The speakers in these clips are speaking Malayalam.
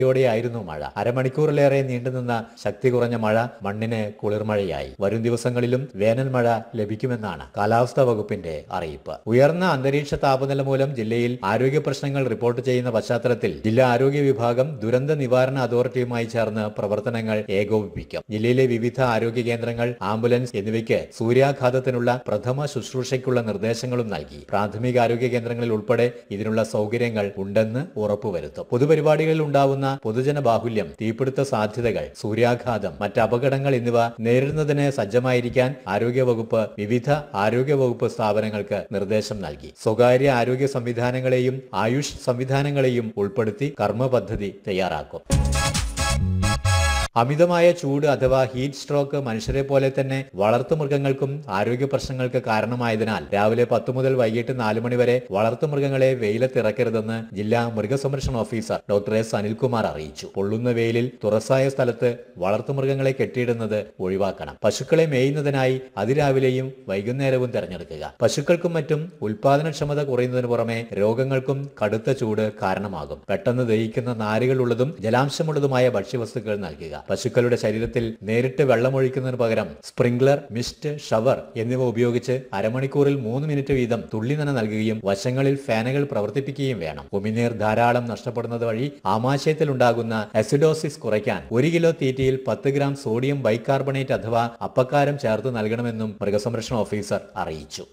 യോടെയായിരുന്നു മഴ അരമണിക്കൂറിലേറെ നീണ്ടുനിന്ന ശക്തി കുറഞ്ഞ മഴ മണ്ണിന് കുളിർമഴയായി വരും ദിവസങ്ങളിലും വേനൽ മഴ ലഭിക്കുമെന്നാണ് കാലാവസ്ഥാ വകുപ്പിന്റെ അറിയിപ്പ് ഉയർന്ന അന്തരീക്ഷ താപനില മൂലം ജില്ലയിൽ ആരോഗ്യ പ്രശ്നങ്ങൾ റിപ്പോർട്ട് ചെയ്യുന്ന പശ്ചാത്തലത്തിൽ ജില്ലാ ആരോഗ്യ വിഭാഗം ദുരന്ത നിവാരണ അതോറിറ്റിയുമായി ചേർന്ന് പ്രവർത്തനങ്ങൾ ഏകോപിപ്പിക്കും ജില്ലയിലെ വിവിധ ആരോഗ്യ കേന്ദ്രങ്ങൾ ആംബുലൻസ് എന്നിവയ്ക്ക് സൂര്യാഘാതത്തിനുള്ള പ്രഥമ ശുശ്രൂഷയ്ക്കുള്ള നിർദ്ദേശങ്ങളും നൽകി പ്രാഥമിക ആരോഗ്യ കേന്ദ്രങ്ങളിൽ ഉൾപ്പെടെ ഇതിനുള്ള സൗകര്യങ്ങൾ ഉണ്ടെന്ന് ഉറപ്പുവരുത്തും പൊതുപരിപാടികളിൽ ഉണ്ടാവുന്ന പൊതുജന ബാഹുല്യം തീപിടുത്ത സാധ്യതകൾ സൂര്യാഘാതം മറ്റ് അപകടങ്ങൾ എന്നിവ നേരിടുന്നതിന് സജ്ജമായിരിക്കാൻ ആരോഗ്യവകുപ്പ് വിവിധ ആരോഗ്യവകുപ്പ് സ്ഥാപനങ്ങൾക്ക് നിർദ്ദേശം നൽകി സ്വകാര്യ ആരോഗ്യ സംവിധാനങ്ങളെയും ആയുഷ് സംവിധാനങ്ങളെയും ഉൾപ്പെടുത്തി കർമ്മ പദ്ധതി തയ്യാറാക്കും അമിതമായ ചൂട് അഥവാ ഹീറ്റ് സ്ട്രോക്ക് മനുഷ്യരെ പോലെ തന്നെ വളർത്തുമൃഗങ്ങൾക്കും ആരോഗ്യ പ്രശ്നങ്ങൾക്ക് കാരണമായതിനാൽ രാവിലെ പത്ത് മുതൽ വൈകിട്ട് നാല് മണി വരെ വളർത്തുമൃഗങ്ങളെ വെയിലത്തിറക്കരുതെന്ന് ജില്ലാ മൃഗസംരക്ഷണ ഓഫീസർ ഡോക്ടർ എസ് അനിൽകുമാർ അറിയിച്ചു പൊള്ളുന്ന വെയിലിൽ തുറസായ സ്ഥലത്ത് വളർത്തുമൃഗങ്ങളെ കെട്ടിയിടുന്നത് ഒഴിവാക്കണം പശുക്കളെ മേയുന്നതിനായി അതിരാവിലെയും വൈകുന്നേരവും തിരഞ്ഞെടുക്കുക പശുക്കൾക്കും മറ്റും ഉൽപാദനക്ഷമത കുറയുന്നതിന് പുറമെ രോഗങ്ങൾക്കും കടുത്ത ചൂട് കാരണമാകും പെട്ടെന്ന് ദഹിക്കുന്ന നാരുകളുള്ളതും ജലാംശമുള്ളതുമായ ഭക്ഷ്യവസ്തുക്കൾ നൽകുക പശുക്കളുടെ ശരീരത്തിൽ നേരിട്ട് വെള്ളമൊഴിക്കുന്നതിന് പകരം സ്പ്രിംഗ്ലർ മിസ്റ്റ് ഷവർ എന്നിവ ഉപയോഗിച്ച് അരമണിക്കൂറിൽ മൂന്ന് മിനിറ്റ് വീതം തുള്ളി നന നൽകുകയും വശങ്ങളിൽ ഫാനുകൾ പ്രവർത്തിപ്പിക്കുകയും വേണം ഉമിനീർ ധാരാളം നഷ്ടപ്പെടുന്നത് വഴി ആമാശയത്തിൽ ഉണ്ടാകുന്ന അസിഡോസിസ് കുറയ്ക്കാൻ ഒരു കിലോ തീറ്റയിൽ പത്ത് ഗ്രാം സോഡിയം ബൈകാർബണേറ്റ് അഥവാ അപ്പക്കാരം ചേർത്ത് നൽകണമെന്നും മൃഗസംരക്ഷണ ഓഫീസർ അറിയിച്ചു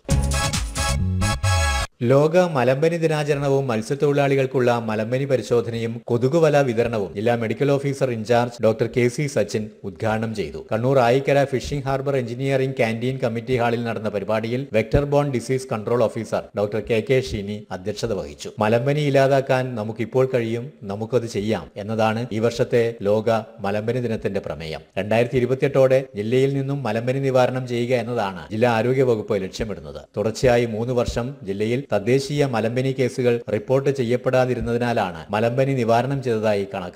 ലോക മലമ്പനി ദിനാചരണവും മത്സ്യത്തൊഴിലാളികൾക്കുള്ള മലമ്പനി പരിശോധനയും കൊതുകുവല വിതരണവും ജില്ലാ medical officer in-charge doctor K C Sachin ഉദ്ഘാടനം ചെയ്തു Kannur Ayikkara fishing harbour engineering canteen committee ഹാളിൽ നടന്ന പരിപാടിയിൽ vector borne disease control officer doctor K K Sheeni അധ്യക്ഷത വഹിച്ചു മലമ്പനി ഇല്ലാതാക്കാൻ നമുക്കിപ്പോൾ കഴിയും നമുക്കത് ചെയ്യാം എന്നതാണ് ഈ വർഷത്തെ ലോക മലമ്പനി ദിനത്തിന്റെ പ്രമേയം രണ്ടായിരത്തി ഇരുപത്തിയെട്ടോടെ ജില്ലയിൽ നിന്നും മലമ്പനി നിവാരണം ചെയ്യുക എന്നതാണ് ജില്ലാ ആരോഗ്യ വകുപ്പ് ലക്ഷ്യമിടുന്നത് തുടർച്ചയായി മൂന്ന് വർഷം ജില്ലയിൽ തദ്ദേശീയ മലമ്പനി കേസുകൾ റിപ്പോർട്ട് ചെയ്യപ്പെടാതിരുന്നതിനാലാണ് മലമ്പനി നിവാരണം ചെയ്തതായി കണക്കാക്കുന്നത്